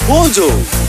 Mojo.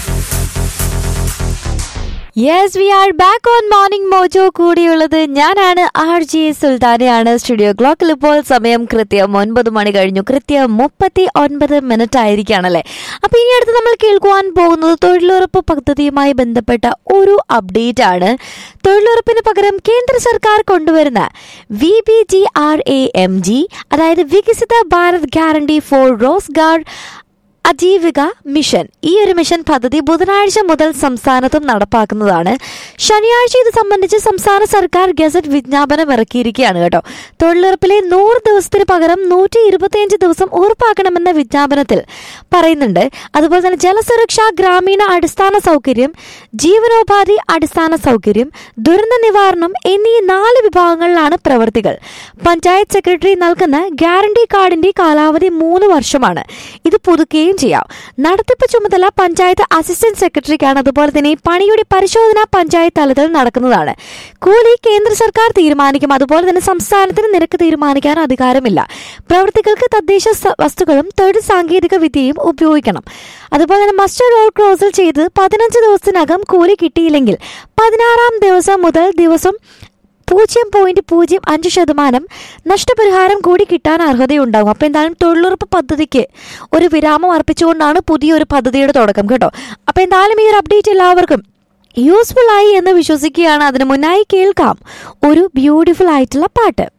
Yes we are back on morning Mojo കൂടിയുള്ളത് ഞാനാണ് R G സുൽത്താനയാണ് studio ക്ലോക്കിൽ ഇപ്പോൾ സമയം കൃത്യം ഒൻപത് മണി കഴിഞ്ഞു കൃത്യം മുപ്പത്തി ഒൻപത് മിനിറ്റ് ആയിരിക്കുകയാണല്ലേ അപ്പൊ ഇനി അടുത്ത് നമ്മൾ കേൾക്കുവാൻ പോകുന്നത് തൊഴിലുറപ്പ് പദ്ധതിയുമായി ബന്ധപ്പെട്ട ഒരു അപ്ഡേറ്റ് ആണ് തൊഴിലുറപ്പിന് പകരം കേന്ദ്ര സർക്കാർ കൊണ്ടുവരുന്ന V B G R A M G അതായത് Viksit Bharat guarantee for Rozgar Ajeevika mission ഈ ഒരു മിഷൻ പദ്ധതി ബുധനാഴ്ച മുതൽ സംസ്ഥാനത്തും നടപ്പാക്കുന്നതാണ് ശനിയാഴ്ച ഇത് സംബന്ധിച്ച് സംസ്ഥാന സർക്കാർ ഗസറ്റ് വിജ്ഞാപനം ഇറക്കിയിരിക്കുകയാണ് കേട്ടോ തൊഴിലുറപ്പിലെ നൂറ് ദിവസത്തിന് പകരം നൂറ്റി ഇരുപത്തിയഞ്ച് ദിവസം ഉറപ്പാക്കണമെന്ന വിജ്ഞാപനത്തിൽ പറയുന്നുണ്ട് അതുപോലെ തന്നെ ജലസുരക്ഷ ഗ്രാമീണ അടിസ്ഥാന സൗകര്യം ജീവനോപാധി അടിസ്ഥാന സൗകര്യം ദുരന്ത നിവാരണം എന്നീ നാല് വിഭാഗങ്ങളിലാണ് പ്രവൃത്തികൾ പഞ്ചായത്ത് സെക്രട്ടറി നൽകുന്ന ഗ്യാരണ്ടി കാർഡിന്റെ കാലാവധി മൂന്ന് വർഷമാണ് ഇത് പുതുക്കുകയും ചെയ്യാം നടത്തിപ്പ് ചുമതല പഞ്ചായത്ത് അസിസ്റ്റന്റ് സെക്രട്ടറിക്കാണ് അതുപോലെ തന്നെ ഈ പണിയുടെ പരിശോധന പഞ്ചായത്ത് തലത്തിൽ നടക്കുന്നതാണ് കൂലി കേന്ദ്ര സർക്കാർ തീരുമാനിക്കും അതുപോലെ തന്നെ സംസ്ഥാനത്തിന് നിരക്ക് തീരുമാനിക്കാൻ അധികാരമില്ല പ്രവൃത്തികൾക്ക് തദ്ദേശ സ- വസ്തുക്കളും തൊഴിൽ സാങ്കേതിക വിദ്യയും ഉപയോഗിക്കണം അതുപോലെ തന്നെ മസ്റ്റർ റോഡ് ക്രോസിൽ ചെയ്ത് പതിനഞ്ച് ദിവസത്തിനകം കൂലി കിട്ടിയില്ലെങ്കിൽ പതിനാറാം ദിവസം മുതൽ ദിവസം പൂജ്യം പോയിന്റ് പൂജ്യം അഞ്ച് ശതമാനം നഷ്ടപരിഹാരം കൂടി കിട്ടാൻ അർഹതയുണ്ടാകും അപ്പോൾ എന്തായാലും തൊഴിലുറപ്പ് പദ്ധതിക്ക് ഒരു വിരാമം അർപ്പിച്ചുകൊണ്ടാണ് പുതിയൊരു പദ്ധതിയുടെ തുടക്കം കേട്ടോ അപ്പോൾ എന്തായാലും ഈ ഒരു അപ്ഡേറ്റ് എല്ലാവർക്കും യൂസ്ഫുൾ ആയി എന്ന് വിശ്വസിക്കുകയാണ് അതിന് മുന്നായി കേൾക്കാം ഒരു ബ്യൂട്ടിഫുൾ ആയിട്ടുള്ള പാട്ട്